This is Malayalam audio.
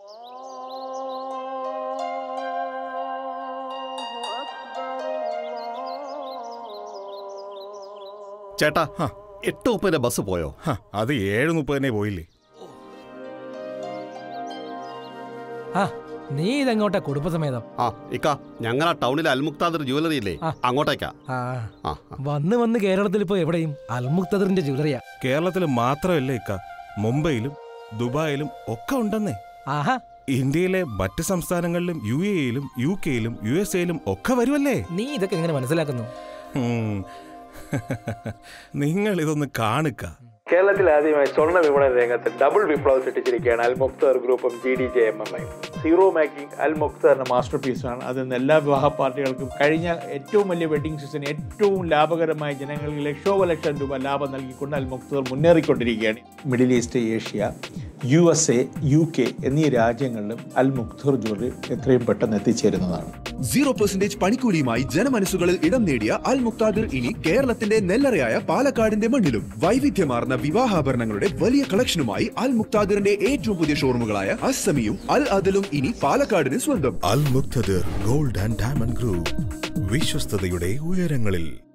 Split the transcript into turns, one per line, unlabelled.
ചേട്ടാ എട്ട് മുപ്പതിന്റെ ബസ് പോയോ
ഹ, അത് ഏഴ് മുപ്പതിനെ പോയില്ലേ
ആ നീ ഇതെങ്ങോട്ടാ കുടുംബസമേതം
ആ ഇക്ക ഞങ്ങളാ ടൗണിലെ അൽമുക്താദർ ജ്വല്ലറി ഇല്ലേ
ആ.
അങ്ങോട്ടേക്കാ
ആ
ആ ആ.
വന്ന് വന്ന് കേരളത്തിൽ ഇപ്പോ എവിടെയും അൽമുക്തദറിന്റെ ജ്വല്ലറിയാ
കേരളത്തിൽ മാത്രമല്ല ഇക്ക മുംബൈയിലും ദുബായിലും ഒക്കെ ഉണ്ടെന്നേ
ആഹാ
ഇന്ത്യയിലെ മറ്റ് സംസ്ഥാനങ്ങളിലും യു എയിലും യു കെയിലും യു എസ് എയിലും ഒക്കെ വരുമല്ലേ
നീ ഇതൊക്കെ എങ്ങനെ മനസ്സിലാക്കുന്നു
ഉം. നിങ്ങൾ ഇതൊന്ന് കാണുക
കേരളത്തിൽ ആദ്യമായി സ്വർണ്ണ വിപണന രംഗത്ത് ഡബിൾ വിപ്ലവം സൃഷ്ടിച്ചിരിക്കുകയാണ് അൽ മുക്തർ ഗ്രൂപ്പും G D J M M I zero making Al മുക്തറിന്റെ മാസ്റ്റർ പീസാണ് അത് ഇന്ന് എല്ലാ വിവാഹ പാർട്ടികൾക്കും കഴിഞ്ഞ ഏറ്റവും വലിയ വെഡിങ് സീസൺ ഏറ്റവും ലാഭകരമായി ജനങ്ങൾക്ക് ലക്ഷോപലക്ഷം രൂപ ലാഭം നൽകിക്കൊണ്ട് അൽ മുക്തർ മുന്നേറിക്കൊണ്ടിരിക്കുകയാണ് middle east Asia U S A U K എന്നീ രാജ്യങ്ങളിലും അൽ മുക്തർ ജ്വല്ലറി എത്രയും പെട്ടെന്ന് എത്തിച്ചേരുന്നതാണ്
സീറോ പെർസെന്റേജ് പണിക്കൂലിയുമായി ജനമനസ്സുകളിൽ ഇടം നേടിയ അൽ മുക്താദിർ ഇനി കേരളത്തിന്റെ നെല്ലറയായ പാലക്കാടിന്റെ മണ്ണിലും വൈവിധ്യമാർന്ന വിവാഹാഭരണങ്ങളുടെ വലിയ കളക്ഷനുമായി അൽ മുക്താദിറിന്റെ ഏറ്റവും പുതിയ ഷോറൂമുകളായ അസ്സമിയും അൽ അദലും ഇനി പാലക്കാടിന് സ്വന്തം
Al Muktadir gold and diamond group വിശ്വസ്തയുടെ ഉയരങ്ങളിൽ